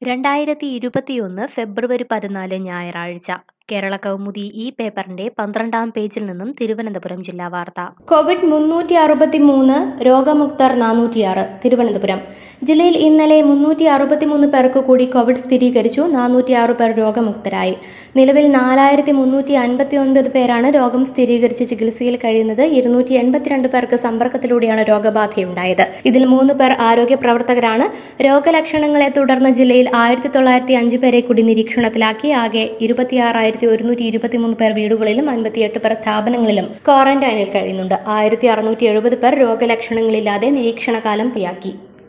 രണ്ടായിരത്തി ഇരുപത്തിയൊന്ന് ഫെബ്രുവരി പതിനാല് ഞായറാഴ്ച കേരള കൗമുദി ഈ പേപ്പറിന്റെ പന്ത്രണ്ടാം പേജിൽ നിന്നും തിരുവനന്തപുരം ജില്ലാ വാർത്ത കോവിഡ് മുന്നൂറ്റി അറുപത്തി മൂന്ന് രോഗമുക്തർ നാനൂറ്റിയാറ് തിരുവനന്തപുരം ജില്ലയിൽ ഇന്നലെ മുന്നൂറ്റി അറുപത്തിമൂന്ന് പേർക്ക് കൂടി കോവിഡ് സ്ഥിരീകരിച്ചു നാനൂറ്റിയാറ് പേർ രോഗമുക്തരായി നിലവിൽ നാലായിരത്തി മുന്നൂറ്റി അൻപത്തി ഒൻപത് പേരാണ് രോഗം സ്ഥിരീകരിച്ച് ചികിത്സയിൽ കഴിയുന്നത് ഇരുന്നൂറ്റി എൺപത്തിരണ്ട് പേർക്ക് സമ്പർക്കത്തിലൂടെയാണ് രോഗബാധയുണ്ടായത് ഇതിൽ മൂന്ന് പേർ ആരോഗ്യ പ്രവർത്തകരാണ് രോഗലക്ഷണങ്ങളെ തുടർന്ന് ജില്ലയിൽ ആയിരത്തി തൊള്ളായിരത്തി അഞ്ച് പേരെ കൂടി നിരീക്ഷണത്തിലാക്കി ആകെ ഇരുപത്തിയാറായിരത്തി ഒരുന്നൂറ്റി ഇരുപത്തിമൂന്ന് പേർ വീടുകളിലും അൻപത്തിയെട്ട് പേർ സ്ഥാപനങ്ങളിലും ക്വാറന്റൈനിൽ കഴിയുന്നുണ്ട് ആയിരത്തി അറുന്നൂറ്റി എഴുപത് പേർ രോഗലക്ഷണങ്ങളില്ലാതെ നിരീക്ഷണകാലം പൂർത്തിയാക്കി